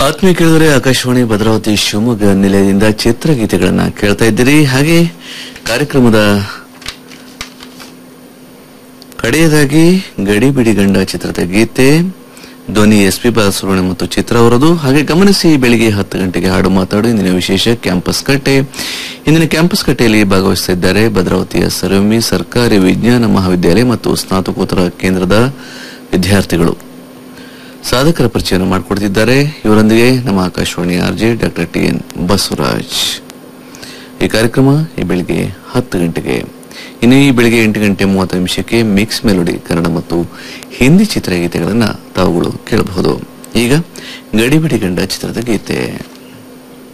ಆತ್ಮೀಯ ಕೇಳಿದರೆ ಆಕಾಶವಾಣಿ ಭದ್ರಾವತಿ ಶಿವಮೊಗ್ಗ ನಿಲಯದಿಂದ ಚಿತ್ರಗೀತೆಗಳನ್ನ ಕೇಳ್ತಾ ಇದ್ದೀರಿ ಹಾಗೆ ಕಾರ್ಯಕ್ರಮದ ಕಡೆಯದಾಗಿ ಗಡಿ ಬಿಡಿ ಗಂಡ ಚಿತ್ರದ ಗೀತೆ ಧ್ವನಿ ಎಸ್ ಪಿ ಬಾಲಸುಬ್ರಹ್ಮಣ್ಯ ಮತ್ತು ಚಿತ್ರ ಅವರದು ಹಾಗೆ ಗಮನಿಸಿ ಬೆಳಿಗ್ಗೆ ಹತ್ತು ಗಂಟೆಗೆ ಹಾಡು ಮಾತಾಡು ಇಂದಿನ ವಿಶೇಷ ಕ್ಯಾಂಪಸ್ ಕಟ್ಟೆ ಇಂದಿನ ಕ್ಯಾಂಪಸ್ ಕಟ್ಟೆಯಲ್ಲಿ ಭಾಗವಹಿಸ್ತಾ ಇದ್ದಾರೆ ಭದ್ರಾವತಿಯ ಸರ್ವಮಿ ಸರ್ಕಾರಿ ವಿಜ್ಞಾನ ಮಹಾವಿದ್ಯಾಲಯ ಮತ್ತು ಸ್ನಾತಕೋತ್ತರ ಕೇಂದ್ರದ ವಿದ್ಯಾರ್ಥಿಗಳು ಸಾಧಕರ ಪರಿಚಯವನ್ನು ಮಾಡಿಕೊಡ್ತಿದ್ದಾರೆ ಇವರೊಂದಿಗೆ ನಮ್ಮ Akashvani RJ doctor T N Basavaraj ಈ ಕಾರ್ಯಕ್ರಮ ಈ ಬೆಳಿಗ್ಗೆ ಹತ್ತು ಗಂಟೆಗೆ ಇನ್ನು ಈ ಬೆಳಿಗ್ಗೆ ಎಂಟು ಗಂಟೆ ಮೂವತ್ತು ನಿಮಿಷಕ್ಕೆ ಮಿಕ್ಸ್ ಮೆಲೋಡಿ ಕನ್ನಡ ಮತ್ತು ಹಿಂದಿ ಚಿತ್ರಗೀತೆಗಳನ್ನ ತಾವುಗಳು ಕೇಳಬಹುದು ಈಗ ಗಡಿಬಿಡಿ ಗಂಡ ಚಿತ್ರದ ಗೀತೆ